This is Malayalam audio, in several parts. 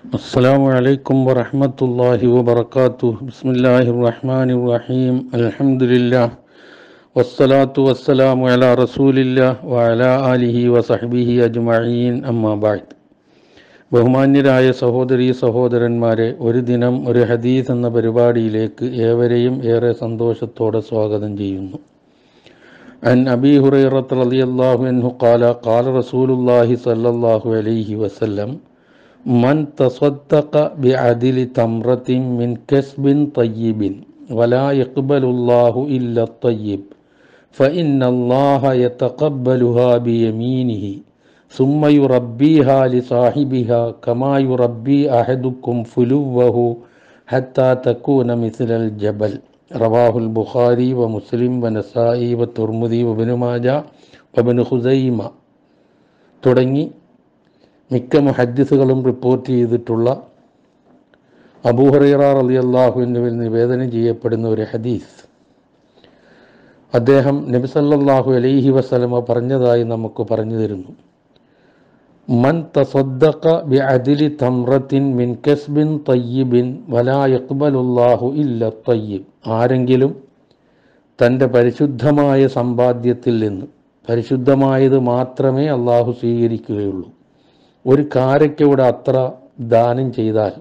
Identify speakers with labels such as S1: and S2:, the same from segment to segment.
S1: السلام عليكم ورحمة الله وبركاته بسم الله الرحمن الرحيم الحمد لله والصلاة والسلام على رسول الله وعلى آله وصحبه أجمعين أما بعد ബഹുമാന്യരായ സഹോദരീ സഹോദരന്മാരെ ഒരു ദിനം ഒരു ഹദീസ് എന്ന പരിപാടിയിലേക്ക് ഏവരെയും ഏറെ സന്തോഷത്തോടെ സ്വാഗതം ചെയ്യുന്നു عن أبي هريرة رضي الله عنه قال قال رسول الله صلى الله عليه وسلم من تصدق بعدل تمرة من كسب طيب ولا يقبل الله إلا الطيب فإن الله يتقبلها بيمينه ثم يربيها لصاحبها كما يربي أحدكم فلوه حتى تكون مثل الجبل رواه البخاري ومسلم ونسائي والترمذي وابن ماجه وابن خزيمة തുടങ്ങി മിക്ക മുഹദ്ദിസുകളും റിപ്പോർട്ട് ചെയ്തിട്ടുള്ള അബൂഹറൈറ റളിയല്ലാഹുവിനുവിൽ നിവേദനം ചെയ്യപ്പെടുന്ന ഒരു ഹദീസ് അദ്ദേഹം നബി സല്ലല്ലാഹു അലൈഹി വസല്ലമ പറഞ്ഞതായി നമുക്ക് പറഞ്ഞു തരുന്നു മൻ തസദ്ദഖ ബിഅദ്ലി തംറത്തിൻ മിൻ കസ്ബിൻ തയ്യിബിൻ വലാ യഖ്ബലുല്ലാഹു ഇല്ല തയ്യിബ് ആരെങ്കിലും തൻ്റെ പരിശുദ്ധമായ സമ്പാദ്യത്തിൽ നിന്ന് പരിശുദ്ധമായത് മാത്രമേ അള്ളാഹു സ്വീകരിക്കുകയുള്ളൂ ഒരു കാരയ്ക്കവിടെ അത്ര ദാനം ചെയ്താൽ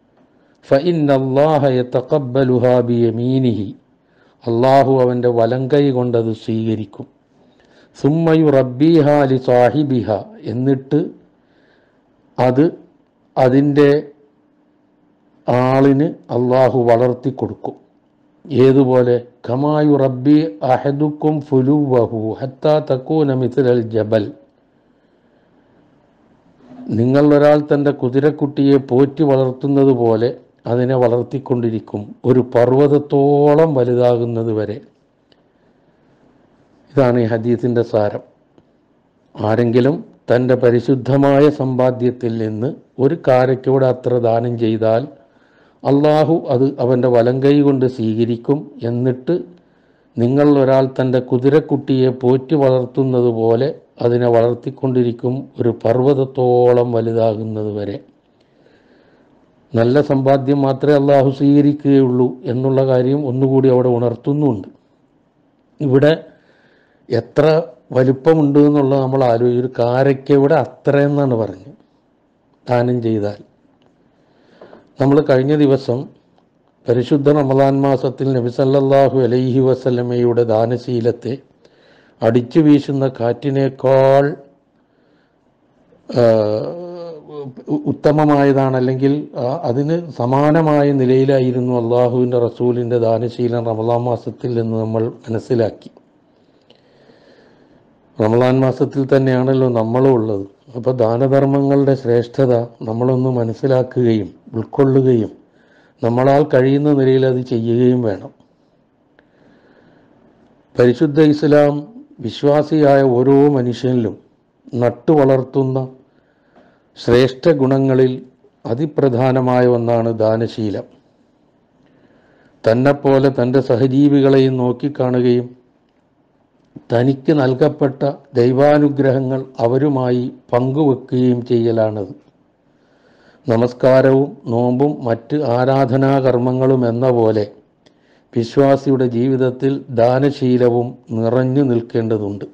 S1: ഫഇന്നല്ലാഹയത്തക്കബലുഹാബിയമീനിഹി അള്ളാഹു അവൻ്റെ വലങ്കൈ കൊണ്ടത് സ്വീകരിക്കും സുമ്മയു റബ്ബിഹാലി സാഹിബിഹ എന്നിട്ട് അത് അതിൻ്റെ ആളിന് അള്ളാഹു വളർത്തി കൊടുക്കും ഏതുപോലെ കമായു റബ്ബി അഹദുക്കും ഫുലുവഹു ഹത്താ തക്കൂന മിഥുലൽ ജബൽ നിങ്ങൾ ഒരാൾ തൻ്റെ കുതിരക്കുട്ടിയെ പോറ്റി വളർത്തുന്നത് പോലെ അതിനെ വളർത്തിക്കൊണ്ടിരിക്കും ഒരു പർവ്വതത്തോളം വലുതാകുന്നത് വരെ ഇതാണ് ഈ ഹദീസിൻ്റെ സാരം ആരെങ്കിലും തൻ്റെ പരിശുദ്ധമായ സമ്പാദ്യത്തിൽ നിന്ന് ഒരു കാരയ്ക്കൂടെ അത്ര ദാനം ചെയ്താൽ അള്ളാഹു അത് അവൻ്റെ വലങ്കൈ കൊണ്ട് സ്വീകരിക്കും എന്നിട്ട് നിങ്ങൾ ഒരാൾ തൻ്റെ കുതിരക്കുട്ടിയെ പോറ്റി വളർത്തുന്നത് പോലെ അതിനെ വളർത്തിക്കൊണ്ടിരിക്കും ഒരു പർവ്വതത്തോളം വലുതാകുന്നത് വരെ നല്ല സമ്പാദ്യം മാത്രമേ അള്ളാഹു സ്വീകരിക്കുകയുള്ളൂ എന്നുള്ള കാര്യം ഒന്നുകൂടി അവിടെ ഉണർത്തുന്നുണ്ട് ഇവിടെ എത്ര വലിപ്പമുണ്ട് എന്നുള്ളത് നമ്മൾ ആലോചിച്ച് ഒരു കാരയ്ക്കയുടെ അത്ര എന്നാണ് പറഞ്ഞത് ദാനം ചെയ്താൽ നമ്മൾ കഴിഞ്ഞ ദിവസം പരിശുദ്ധ റമദാൻ മാസത്തിൽ നബി സല്ലല്ലാഹു അലൈഹി വസല്ലമയുടെ ദാനശീലത്തെ അടിച്ചു വീശുന്ന കാറ്റിനേക്കാൾ ഉത്തമമായതാണ് അല്ലെങ്കിൽ അതിന് സമാനമായ നിലയിലായിരുന്നു അള്ളാഹുവിൻ്റെ റസൂലിൻ്റെ ദാനശീലം റമദാൻ മാസത്തിൽ എന്ന് നമ്മൾ മനസ്സിലാക്കി റമദാൻ മാസത്തിൽ തന്നെയാണല്ലോ നമ്മളും ഉള്ളത് അപ്പോൾ ദാനധർമ്മങ്ങളുടെ ശ്രേഷ്ഠത നമ്മളൊന്ന് മനസ്സിലാക്കുകയും ഉൾക്കൊള്ളുകയും നമ്മളാൽ കഴിയുന്ന നിലയിൽ അത് ചെയ്യുകയും വേണം പരിശുദ്ധ ഇസ്ലാം വിശ്വാസിയായ ഓരോ മനുഷ്യനിലും നട്ടുവളർത്തുന്ന ശ്രേഷ്ഠ ഗുണങ്ങളിൽ അതിപ്രധാനമായ ഒന്നാണ് ദാനശീലം തന്നെപ്പോലെ തൻ്റെ സഹജീവികളെയും നോക്കിക്കാണുകയും തനിക്ക് നൽകപ്പെട്ട ദൈവാനുഗ്രഹങ്ങൾ അവരുമായി പങ്കുവെക്കുകയും ചെയ്യലാണത് നമസ്കാരവും നോമ്പും മറ്റ് ആരാധനാകർമ്മങ്ങളും എന്ന പോലെ വിശ്വാസിയുടെ ജീവിതത്തിൽ ദാനശീലവും നിറഞ്ഞു നിൽക്കേണ്ടതുണ്ട്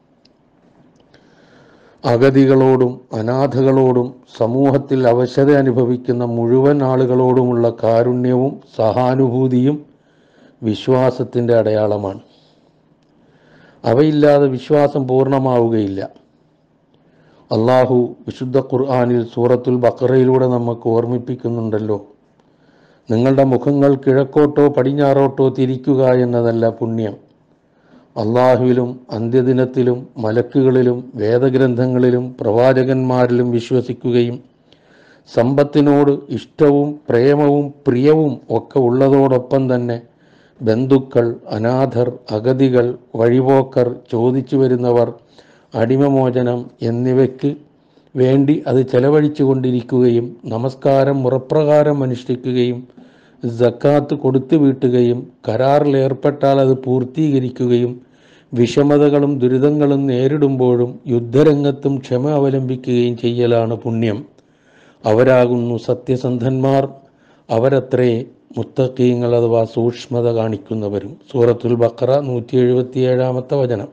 S1: അഗതികളോടും അനാഥകളോടും സമൂഹത്തിൽ അവശത അനുഭവിക്കുന്ന മുഴുവൻ ആളുകളോടുമുള്ള കാരുണ്യവും സഹാനുഭൂതിയും വിശ്വാസത്തിൻ്റെ അടയാളമാണ് അവയില്ലാതെ വിശ്വാസം പൂർണ്ണമാവുകയില്ല അള്ളാഹു വിശുദ്ധ ഖുർആാനിൽ സൂറത്തുൽ ബക്കറയിലൂടെ നമുക്ക് ഓർമ്മിപ്പിക്കുന്നുണ്ടല്ലോ നിങ്ങളുടെ മുഖങ്ങൾ കിഴക്കോട്ടോ പടിഞ്ഞാറോട്ടോ തിരിക്കുക എന്നതല്ല പുണ്യം അള്ളാഹുവിലും അന്ത്യദിനത്തിലും മലക്കുകളിലും വേദഗ്രന്ഥങ്ങളിലും പ്രവാചകന്മാരിലും വിശ്വസിക്കുകയും സമ്പത്തിനോട് ഇഷ്ടവും പ്രേമവും പ്രിയവും ഒക്കെ ഉള്ളതോടൊപ്പം തന്നെ ബന്ധുക്കൾ അനാഥർ അഗതികൾ വഴിപോക്കർ ചോദിച്ചു വരുന്നവർ അടിമമോചനം എന്നിവയ്ക്ക് വേണ്ടി അത് ചെലവഴിച്ചു കൊണ്ടിരിക്കുകയും നമസ്കാരം മുറപ്രകാരം അനുഷ്ഠിക്കുകയും ജക്കാത്ത് കൊടുത്തു വീട്ടുകയും കരാറിൽ ഏർപ്പെട്ടാൽ അത് പൂർത്തീകരിക്കുകയും വിഷമതകളും ദുരിതങ്ങളും നേരിടുമ്പോഴും യുദ്ധരംഗത്തും ക്ഷമ അവലംബിക്കുകയും ചെയ്യലാണ് പുണ്യം അവരാകുന്നു സത്യസന്ധന്മാർ അവരത്രേ മുത്തക്കീങ്ങൾ അഥവാ സൂക്ഷ്മത കാണിക്കുന്നവരും സൂറത്തുൽ ബക്കറ നൂറ്റി എഴുപത്തിയേഴാമത്തെ വചനം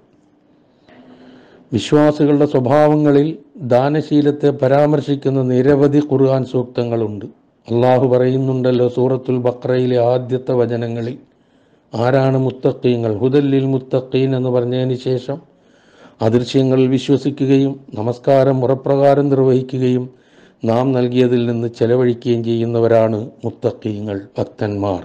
S1: വിശ്വാസികളുടെ സ്വഭാവങ്ങളിൽ ദാനശീലത്തെ പരാമർശിക്കുന്ന നിരവധി ഖുർആൻ സൂക്തങ്ങളുണ്ട് അള്ളാഹു പറയുന്നുണ്ടല്ലോ സൂറത്തുൽ ബക്രയിലെ ആദ്യത്തെ വചനങ്ങളിൽ ആരാണ് മുത്തക്കീങ്ങൾ ഹുദല്ലിൽ മുത്തക്കീൻ എന്ന് പറഞ്ഞതിന് ശേഷം അദൃശ്യങ്ങളിൽ വിശ്വസിക്കുകയും നമസ്കാരം മുറപ്രകാരം നിർവഹിക്കുകയും നാം നൽകിയതിൽ നിന്ന് ചെലവഴിക്കുകയും ചെയ്യുന്നവരാണ് മുത്തക്കീങ്ങൾ ഭക്തന്മാർ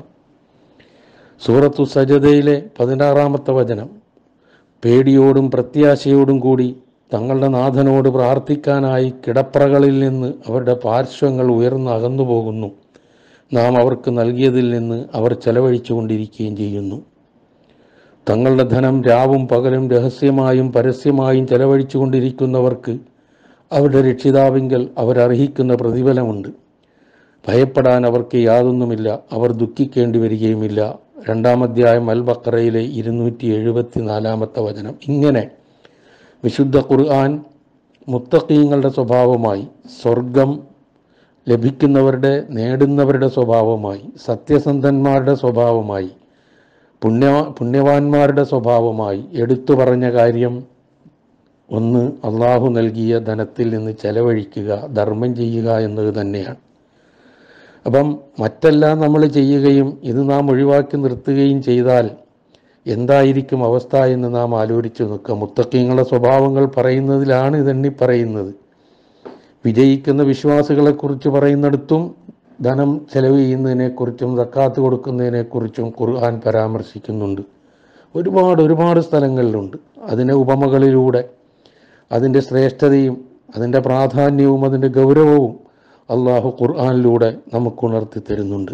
S1: സൂറത്തു സജതയിലെ പതിനാറാമത്തെ വചനം പേടിയോടും പ്രത്യാശയോടും കൂടി തങ്ങളുടെ നാഥനോട് പ്രാർത്ഥിക്കാനായി കിടപ്പറകളിൽ നിന്ന് അവരുടെ പാർശ്വങ്ങൾ ഉയർന്ന് അകന്നു പോകുന്നു നാം അവർക്ക് നൽകിയതിൽ നിന്ന് അവർ ചെലവഴിച്ചു കൊണ്ടിരിക്കുകയും ചെയ്യുന്നു തങ്ങളുടെ ധനം രാവും പകലും രഹസ്യമായും പരസ്യമായും ചെലവഴിച്ചു കൊണ്ടിരിക്കുന്നവർക്ക് അവരുടെ രക്ഷിതാവിങ്കൽ അവരർഹിക്കുന്ന പ്രതിഫലമുണ്ട് ഭയപ്പെടാൻ അവർക്ക് യാതൊന്നുമില്ല അവർ ദുഃഖിക്കേണ്ടി വരികയുമില്ല രണ്ടാം അധ്യായം അൽ ബക്കറയിലെ ഇരുന്നൂറ്റി എഴുപത്തി നാലാമത്തെ വചനം ഇങ്ങനെ വിശുദ്ധ ഖുർആൻ മുത്തക്കീങ്ങളുടെ സ്വഭാവമായി സ്വർഗം ലഭിക്കുന്നവരുടെ നേടുന്നവരുടെ സ്വഭാവമായി സത്യസന്ധന്മാരുടെ സ്വഭാവമായി പുണ്യ പുണ്യവാന്മാരുടെ സ്വഭാവമായി എടുത്തു പറഞ്ഞ കാര്യം ഒന്ന് അള്ളാഹു നൽകിയ ധനത്തിൽ നിന്ന് ചെലവഴിക്കുക ധർമ്മം ചെയ്യുക എന്നത് തന്നെയാണ് അപ്പം മറ്റെല്ലാം നമ്മൾ ചെയ്യുകയും ഇത് നാം ഒഴിവാക്കി നിർത്തുകയും ചെയ്താൽ എന്തായിരിക്കും അവസ്ഥ എന്ന് നാം ആലോചിച്ച് നിൽക്കുക മുത്തക്കിങ്ങളുടെ സ്വഭാവങ്ങൾ പറയുന്നതിലാണ് ഇതെണ്ണി പറയുന്നത് വിജയിക്കുന്ന വിശ്വാസികളെക്കുറിച്ച് പറയുന്നിടത്തും ധനം ചെലവ് ചെയ്യുന്നതിനെക്കുറിച്ചും സക്കാത്ത് കൊടുക്കുന്നതിനെക്കുറിച്ചും ഖുർആൻ പരാമർശിക്കുന്നുണ്ട് ഒരുപാട് ഒരുപാട് സ്ഥലങ്ങളിലുണ്ട് അതിനെ ഉപമകളിലൂടെ അതിൻ്റെ ശ്രേഷ്ഠതയും അതിൻ്റെ പ്രാധാന്യവും അതിൻ്റെ ഗൗരവവും അള്ളാഹു ഖുർആാനിലൂടെ നമുക്ക് ഉണർത്തി തരുന്നുണ്ട്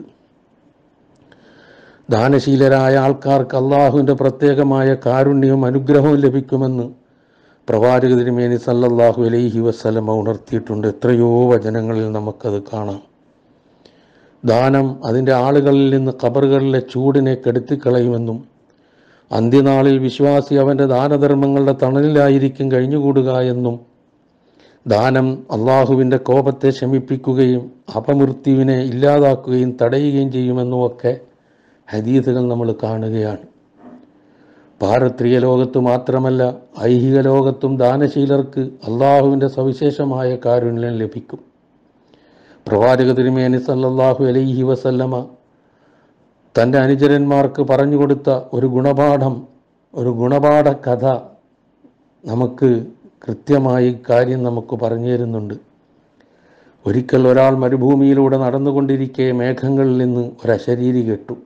S1: ദാനശീലരായ ആൾക്കാർക്ക് അള്ളാഹുവിൻ്റെ പ്രത്യേകമായ കാരുണ്യവും അനുഗ്രഹവും ലഭിക്കുമെന്ന് പ്രവാചക തിരുമേനി സല്ലല്ലാഹു അലൈഹി വസ്ലമ ഉണർത്തിയിട്ടുണ്ട് എത്രയോ വചനങ്ങളിൽ നമുക്കത് കാണാം ദാനം അതിൻ്റെ ആളുകളിൽ നിന്ന് ഖബറുകളിലെ ചൂടിനെ കെടുത്തിക്കളയുമെന്നും അന്ത്യനാളിൽ വിശ്വാസി അവൻ്റെ ദാനധർമ്മങ്ങളുടെ തണലിലായിരിക്കും കഴിഞ്ഞുകൂടുക എന്നും ദാനം അള്ളാഹുവിൻ്റെ കോപത്തെ ശമിപ്പിക്കുകയും അപമൃത്യുവിനെ ഇല്ലാതാക്കുകയും തടയുകയും ചെയ്യുമെന്നുമൊക്കെ ഹദീസുകൾ നമ്മൾ കാണുകയാണ് പാരത്രിക ലോകത്ത് മാത്രമല്ല ഐഹിക ലോകത്തും ദാനശീലർക്ക് അള്ളാഹുവിൻ്റെ സവിശേഷമായ കാരുണ്യം ലഭിക്കും പ്രവാചക തിരുമേനി സല്ലല്ലാഹു അലൈഹി വസല്ലമ തൻ്റെ അനുചരന്മാർക്ക് പറഞ്ഞു കൊടുത്ത ഒരു ഗുണപാഠം ഒരു ഗുണപാഠ കഥ നമുക്ക് കൃത്യമായി കാര്യം നമുക്ക് പറഞ്ഞു തരുന്നുണ്ട് ഒരിക്കൽ ഒരാൾ മരുഭൂമിയിലൂടെ നടന്നുകൊണ്ടിരിക്കെ മേഘങ്ങളിൽ നിന്ന് ഒരശരീരി കേട്ടു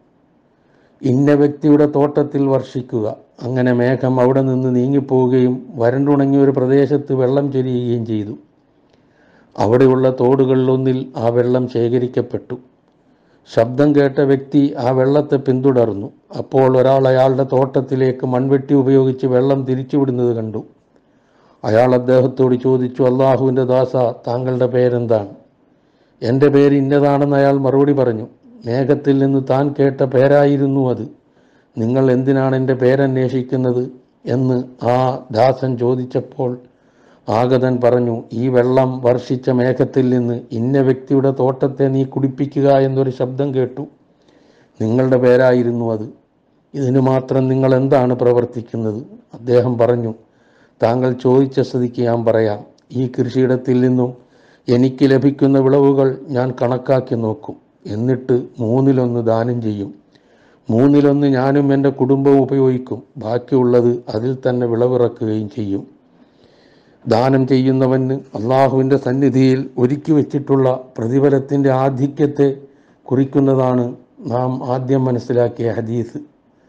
S1: ഇന്ന വ്യക്തിയുടെ തോട്ടത്തിൽ വർഷിക്കുക അങ്ങനെ മേഘം അവിടെ നിന്ന് നീങ്ങിപ്പോവുകയും വരണ്ടുണങ്ങിയ ഒരു പ്രദേശത്ത് വെള്ളം ചൊരിയുകയും ചെയ്തു അവിടെയുള്ള തോടുകളിലൊന്നിൽ ആ വെള്ളം ശേഖരിക്കപ്പെട്ടു ശബ്ദം കേട്ട വ്യക്തി ആ വെള്ളത്തെ പിന്തുടർന്നു അപ്പോൾ ഒരാൾ അയാളുടെ തോട്ടത്തിലേക്ക് മൺവെട്ടി ഉപയോഗിച്ച് വെള്ളം തിരിച്ചുവിടുന്നത് കണ്ടു അയാൾ അദ്ദേഹത്തോട് ചോദിച്ചു അള്ളാഹുവിൻ്റെ ദാസ താങ്കളുടെ പേരെന്താണ് എൻ്റെ പേര് ഇന്നതാണെന്ന് അയാൾ മറുപടി പറഞ്ഞു മേഘത്തിൽ നിന്ന് താൻ കേട്ട പേരായിരുന്നു അത് നിങ്ങൾ എന്തിനാണ് എൻ്റെ പേരന്വേഷിക്കുന്നത് എന്ന് ആ ദാസൻ ചോദിച്ചപ്പോൾ ആഗതൻ പറഞ്ഞു ഈ വെള്ളം വർഷിച്ച മേഘത്തിൽ നിന്ന് ഇന്ന വ്യക്തിയുടെ തോട്ടത്തെ നീ കുടിപ്പിക്കുക എന്നൊരു ശബ്ദം കേട്ടു നിങ്ങളുടെ പേരായിരുന്നു അത് ഇതിനു മാത്രം നിങ്ങൾ എന്താണ് പ്രവർത്തിക്കുന്നത് അദ്ദേഹം പറഞ്ഞു താങ്കൾ ചോദിച്ച സ്ഥിതിക്ക് ഞാൻ പറയാം ഈ കൃഷിയിടത്തിൽ നിന്നും എനിക്ക് ലഭിക്കുന്ന വിളവുകൾ ഞാൻ കണക്കാക്കി നോക്കും എന്നിട്ട് മൂന്നിലൊന്ന് ദാനം ചെയ്യും മൂന്നിലൊന്ന് ഞാനും എൻ്റെ കുടുംബവും ഉപയോഗിക്കും ബാക്കിയുള്ളത് അതിൽ തന്നെ വിളവിറക്കുകയും ചെയ്യും ദാനം ചെയ്യുന്നവന് അള്ളാഹുവിൻ്റെ സന്നിധിയിൽ ഒരുക്കി വച്ചിട്ടുള്ള പ്രതിഫലത്തിൻ്റെ ആധിക്യത്തെ കുറിക്കുന്നതാണ് നാം ആദ്യം മനസ്സിലാക്കിയ ഹദീസ്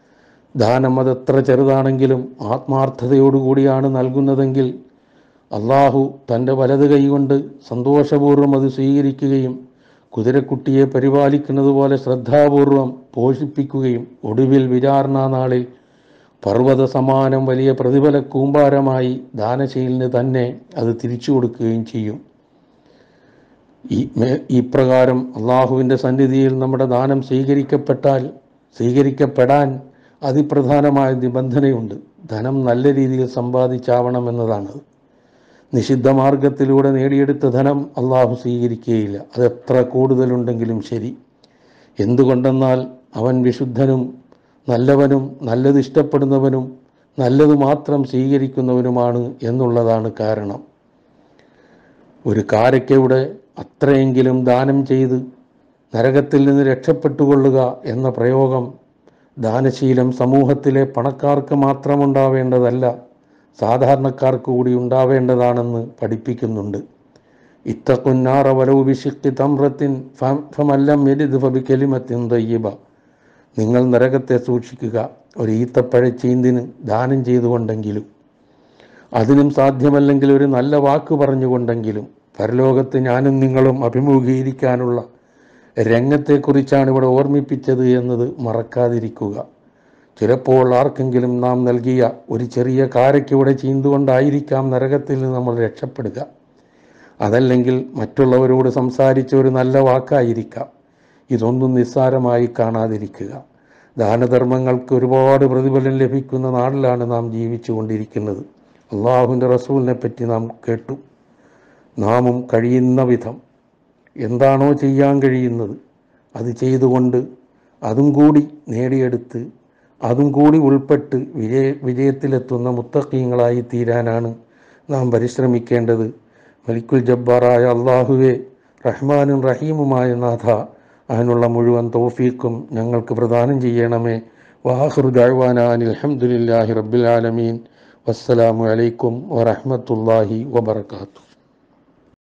S1: ദാനം അതെത്ര ചെറുതാണെങ്കിലും ആത്മാർത്ഥതയോടുകൂടിയാണ് നൽകുന്നതെങ്കിൽ അള്ളാഹു തൻ്റെ വലത് കൈകൊണ്ട് സന്തോഷപൂർവ്വം അത് സ്വീകരിക്കുകയും കുതിരക്കുട്ടിയെ പരിപാലിക്കുന്നത് പോലെ ശ്രദ്ധാപൂർവം പോഷിപ്പിക്കുകയും ഒടുവിൽ വിചാരണ നാളിൽ പർവ്വത സമാനം വലിയ പ്രതിഫല കൂമ്പാരമായി ദാനശീലിന് തന്നെ അത് തിരിച്ചു കൊടുക്കുകയും ചെയ്യും ഈ മേ- ഈ പ്രകാരം അള്ളാഹുവിൻ്റെ സന്നിധിയിൽ നമ്മുടെ ദാനം സ്വീകരിക്കപ്പെട്ടാൽ സ്വീകരിക്കപ്പെടാൻ അതിപ്രധാനമായ നിബന്ധനയുണ്ട് ധനം നല്ല രീതിയിൽ സമ്പാദിച്ചാവണം എന്നതാണത് നിഷിദ്ധ മാർഗത്തിലൂടെ നേടിയെടുത്ത ധനം അള്ളാഹു സ്വീകരിക്കുകയില്ല അത് എത്ര കൂടുതലുണ്ടെങ്കിലും ശരി എന്തുകൊണ്ടെന്നാൽ അവൻ വിശുദ്ധനും നല്ലവനും നല്ലത് ഇഷ്ടപ്പെടുന്നവനും നല്ലത് മാത്രം സ്വീകരിക്കുന്നവനുമാണ് എന്നുള്ളതാണ് കാരണം ഒരു കാരയ്ക്കയുടെ അത്രയെങ്കിലും ദാനം ചെയ്ത് നരകത്തിൽ നിന്ന് രക്ഷപ്പെട്ടുകൊള്ളുക എന്ന പ്രയോഗം ദാനശീലം സമൂഹത്തിലെ പണക്കാർക്ക് മാത്രമുണ്ടാവേണ്ടതല്ല സാധാരണക്കാർക്ക് കൂടി ഉണ്ടാവേണ്ടതാണെന്ന് പഠിപ്പിക്കുന്നുണ്ട് ഇത്തക്കുന്നാറ വലവ് വിശിക്തി തമ്രത്തിൻ ഫമല്ലം എരിത് ഫബിക്കലിമത്തിൻ തയ്യബ നിങ്ങൾ നരകത്തെ സൂക്ഷിക്കുക ഒരു ഈത്തപ്പഴച്ചീന്തിന് ദാനം ചെയ്തുകൊണ്ടെങ്കിലും അതിനും സാധ്യമല്ലെങ്കിൽ ഒരു നല്ല വാക്ക് പറഞ്ഞുകൊണ്ടെങ്കിലും പരലോകത്ത് ഞാനും നിങ്ങളും അഭിമുഖീകരിക്കാനുള്ള രംഗത്തെക്കുറിച്ചാണ് ഇവിടെ ഓർമ്മിപ്പിച്ചത് എന്നത് മറക്കാതിരിക്കുക ചിലപ്പോൾ ആർക്കെങ്കിലും നാം നൽകിയ ഒരു ചെറിയ കാരയ്ക്കൂടെ ചീന്തുകൊണ്ടായിരിക്കാം നരകത്തിൽ നിന്ന് നമ്മൾ രക്ഷപ്പെടുക അതല്ലെങ്കിൽ മറ്റുള്ളവരോട് സംസാരിച്ച ഒരു നല്ല വാക്കായിരിക്കാം ഇതൊന്നും നിസ്സാരമായി കാണാതിരിക്കുക ദാനധർമ്മങ്ങൾക്ക് ഒരുപാട് പ്രതിഫലം ലഭിക്കുന്ന നാളിലാണ് നാം ജീവിച്ചു കൊണ്ടിരിക്കുന്നത് അള്ളാഹുവിൻ്റെ റസൂലിനെ പറ്റി നാം കേട്ടു നാമും കഴിയുന്ന വിധം എന്താണോ ചെയ്യാൻ കഴിയുന്നത് അത് ചെയ്തുകൊണ്ട് അതും കൂടി നേടിയെടുത്ത് അതും കൂടി ഉൾപ്പെട്ട് വിജയ വിജയത്തിലെത്തുന്ന മുത്തക്കീങ്ങളായി തീരാനാണ് നാം പരിശ്രമിക്കേണ്ടത് മലിക്കുൽ ജബ്ബാറായ അള്ളാഹുവെ റഹ്മാനും റഹീമുമായ നാഥ അതിനുള്ള മുഴുവൻ തോഫീക്കും ഞങ്ങൾക്ക് പ്രദാനം ചെയ്യണമേ വാഹുർ ദാഴ്വാനാൻ അലഹമുല്ലാഹി റബ്ബിൽ ആലമീൻ വസ്സലാമു അലൈക്കും വറഹമത്തല്ലാഹി വബർക്കാത്തു